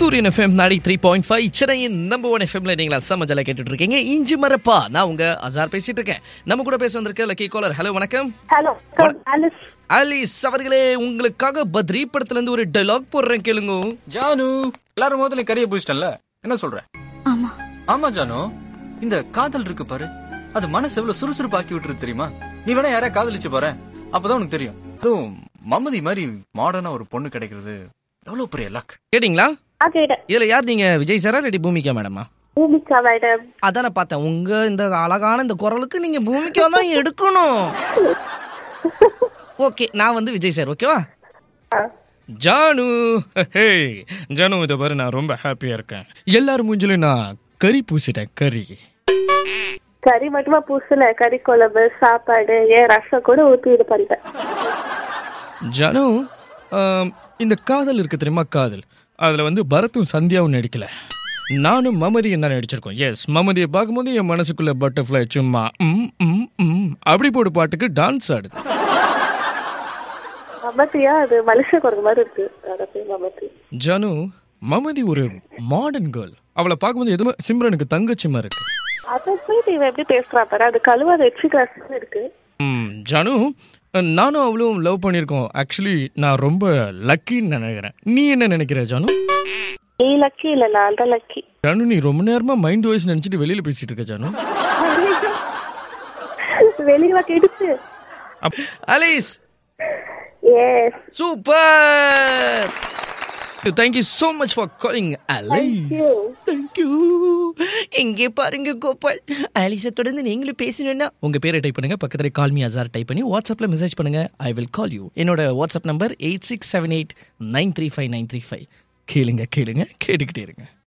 சூரியன் FM ninety three point five சென்னையின் number one எஃப்எம்ல நீங்களா சமஜலா கேட்டுட்டு இருக்கீங்க இஞ்சி மரப்பா நான் உங்க அசார் பேசிட்டு இருக்கேன் நம்ம கூட பேச வந்திருக்க லக்கி காலர் ஹலோ வணக்கம் ஹலோ ஆலிஸ் ஆலிஸ் அவர்களே உங்களுக்காக பத்ரி படத்துல இருந்து ஒரு டைலாக் போடுறேன் கேளுங்க ஜானு எல்லாரும் முதல்ல கரிய பூச்சிட்டல என்ன சொல்ற ஆமா ஆமா ஜானு இந்த காதல் இருக்கு பாரு அது மனசு எவ்வளவு சுறுசுறுப்பாக்கி விட்டுருது தெரியுமா நீ வேணா யாரையா காதலிச்சு பாரு அப்பதான் உனக்கு தெரியும் அதுவும் மமதி மாதிரி மாடர்னா ஒரு பொண்ணு கிடைக்கிறது எவ்வளவு பெரிய லக் கேட்டிங்களா ஆ கேட்டேன் இதுல யார் நீங்க விஜய் சாரா ரெடி பூமிக்கா மேடமா பூமிகா மேடம் அதானே பார்த்தேன் உங்க இந்த அழகான இந்த குரலுக்கு நீங்க பூமிக்கா தான் எடுக்கணும் ஓகே நான் வந்து விஜய் சார் ஓகேவா ஜானு ஹே ஜானு இதை பாரு நான் ரொம்ப ஹாப்பியா இருக்கேன் எல்லாரும் மூஞ்சிலும் நான் கறி பூசிட்டேன் கறி கறி மட்டுமா பூசல கறி குழம்பு சாப்பாடு ஏன் ரசம் கூட ஊத்தி இது பண்ணிட்டேன் ஜானு ஆம், இந்த காதல் இருக்கு தெரியுமா காதல் அதுல வந்து பரத்தும் சந்தியாவும் நடிக்கல நானும் மமதியும் தான் நடிச்சிருக்கோம் எஸ் மமதியை பார்க்கும்போது என் மனசுக்குள்ள பட்டர்ஃப்ளை சும்மா ம் ம் ம் அப்படி போடு பாட்டுக்கு டான்ஸ் ஆடுது மமத்தியா அது மனுஷ குரங்கு மாதிரி இருக்கு அதை போய் மமத்தி ஜானு மமதி ஒரு மாடர்ன் கேர்ள் அவளை பார்க்கும்போது எதுவுமே சிம்ரனுக்கு தங்கச்சி மாதிரி இருக்கு அதை போய் இவன் எப்படி பேசுறா பாரு அது கழுவாத எச்சி கிளாஸ் இருக்கு ம், ஜானு நானும் அவளும் லவ் பண்ணியிருக்கோம் ஆக்சுவலி நான் ரொம்ப லக்கின்னு நினைக்கிறேன் நீ என்ன நினைக்கிற ஜானு நீ லக்கி இல்ல நான் தான் லக்கி ஜானு நீ ரொம்ப நேரமா மைண்ட் வாய்ஸ் நினைச்சிட்டு வெளியில பேசிட்டு இருக்க ஜானு வெளியில கேட்டுச்சு அப்- Alice yes super thank you so much for calling Alice you. Thank you எங்கே பாருங்க கோபால் அலிஸை தொடர்ந்து நீங்களும் பேசணும்னா உங்க பேரை டைப் பண்ணுங்க பக்கத்துல கால் மீ அசார் டைப் பண்ணி வாட்ஸ்அப்ல மெசேஜ் பண்ணுங்க ஐ வில் கால் யூ என்னோட WhatsApp number eight six seven eight nine three five nine three five கேளுங்க கேளுங்க கேட்டுக்கிட்டே இருங்க